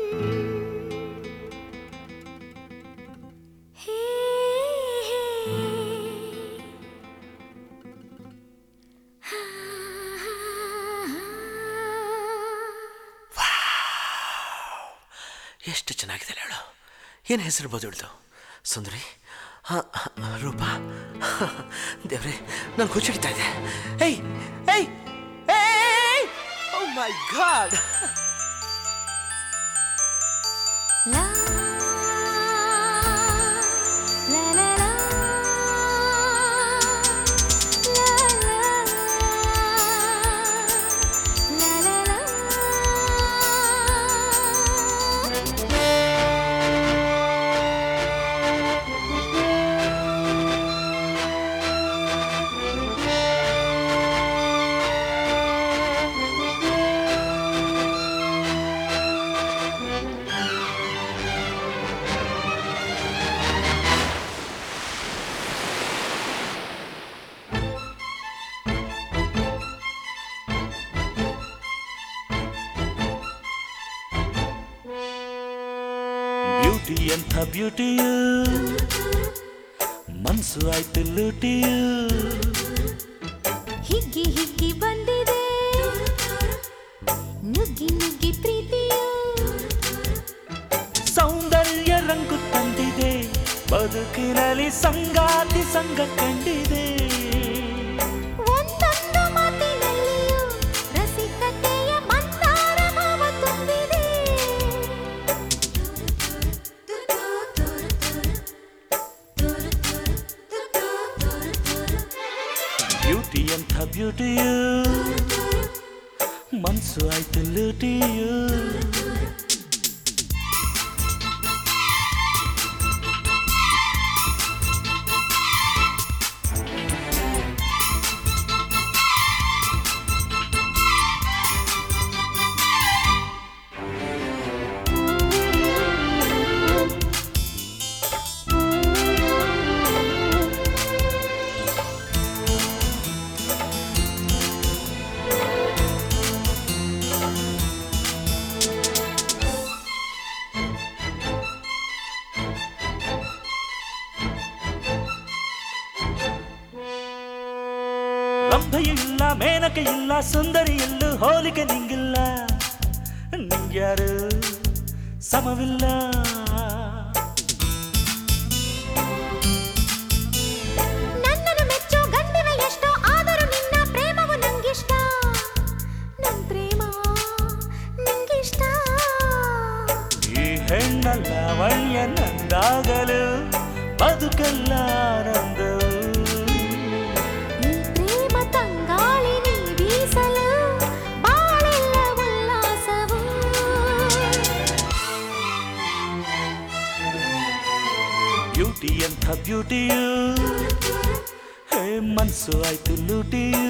ಹೇ ಎಷ್ಟು ಚೆನ್ನಾಗಿದೆ ಹೇಳು ಏನು ಹೆಸರು ಬೋದು ಸುಂದರಿ ಹಾಂ ರೂಪ ದೇವ್ರೆ ನಂಗೆ ಹುಚ್ಚಿಡ್ತಾ ಇದೆ ಏಯ್ ಏಯ್ ಏಯ್ ಓ ಮೈ ಗಾಡ್ ಲಾ ಲಾ ಲಾ ಲಾ ಲಾ ಲಾ ಲಾ ಬ್ಯೂಟಿ ಎಂಥ ಬ್ಯೂಟಿಯು ಮನ್ಸು ಆಯ್ತು ಲೂಟಿಯು ಹಿಗ್ಗಿ ಹಿಗ್ಗಿ ಬಂದಿದೆ ನುಗ್ಗಿ ನುಗ್ಗಿ ಪ್ರೀತಿಯು ಸೌಂದರ್ಯ ರಂಗು ತಂದಿದೆ ಬದುಕಿನಲ್ಲಿ ಸಂಗಾತಿ ಸಂಗ ಕಂಡಿದೆ ಒಂದೊಂದು ಮಾತಿನಲ್ಲಿಯೂ ರಸಿಕತೆಯ ಮಂದಾರ ಭಾವ ತುಂಬಿದೆ ಬ್ಯೂಟಿ ಎಂಥ ಬ್ಯೂಟಿಯು ಮನ್ಸು ಆಯ್ತು ಲೂಟಿಯು ರಂಭೆಯೂ ಇಲ್ಲ ಮೇನಕೆ ಇಲ್ಲ ಸುಂದರಿ ಎಲ್ಲೂ ಹೋಲಿಕೆ ನಿಂಗಿಲ್ಲ ನಿಂಗ್ಯಾರು ಸಮವಿಲ್ಲ ನನ್ನನ್ನು ಮೆಚ್ಚೋ ಗಂಡಿನ ಎಷ್ಟೋ ಆದರೂ ನಿನ್ನ ಪ್ರೇಮವು ನಂಗಿಷ್ಟ ನನ್ ಪ್ರೇಮ ನಂಗಿಷ್ಟ ಈ ಹೆಣ್ಣ ಲಾವಣ್ಯ ನಂದಾಗಲು ಬದುಕಲ್ಲ ಆನಂದವು ಈ ಪ್ರೇಮ ತಂಗಾಳಿ ನೀ ಬೀಸಲು ಬಾಳೆಲ್ಲ ಉಲ್ಲಾಸವು ಬ್ಯೂಟಿ ಎಂಥ ಬ್ಯೂಟಿಯು ಹೇ ಮನ್ಸು ಆಯ್ತು ಲೂಟಿಯು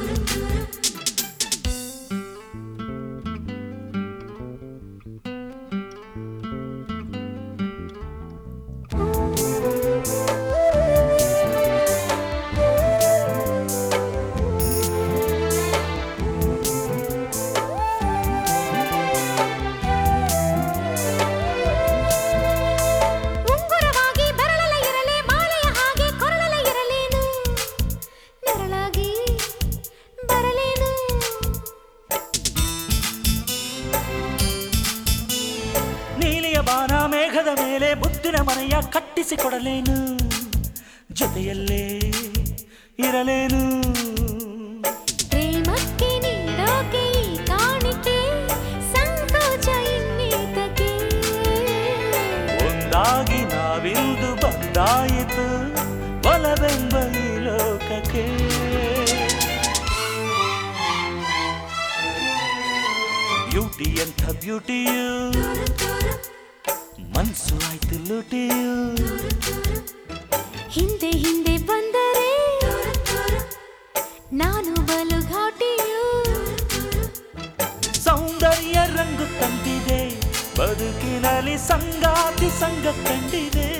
ಉಂಗುರವಾಗಿ ಬೆರಳಲ ಇರಲಿ ಮಾಲೆಯ ಹಾಗೆ ಕೊರಳಲ ಇರಲೇನು ನೆರಳಾಗಿ ಬರಲೇನು ನೀಲಿಯ ಬಾನ ಮೇಘದ ಮೇಲೆ ಮುದ್ದಿನ ಮನೆಯ ಕಟ್ಟಿಸಿಕೊಡಲೇನು ಜೊತೆಯಲ್ಲೇ ಇರಲೇನು ಪ್ರೇಮಕ್ಕೆ ನೀಡೋಕೆ ಈ ಕಾಣಿಕೆ ಸಂಕೋಚ ಇನ್ನೇತಕ್ಕೆ ಒಂದಾಗಿ ನಾವಿಂದು ಬಂದಾಯಿತು ಬಲವೆಂಬ ಈ ಲೋಕಕ್ಕೆ ಬ್ಯೂಟಿ ಎಂಥ ಬ್ಯೂಟಿಯು ಮನ್ಸು ಆಯ್ತು ಲೂಟಿಯು ಹಿಂದೆ ಹಿಂದೆ ಬಂದರೆ ನಾನು ಬಲು ಘಾಟಿಯು ಸೌಂದರ್ಯ ರಂಗು ತಂದಿದೆ ಬದುಕಿನಲ್ಲಿ ಸಂಗಾತಿ ಸಂಗ ಕಂಡಿದೆ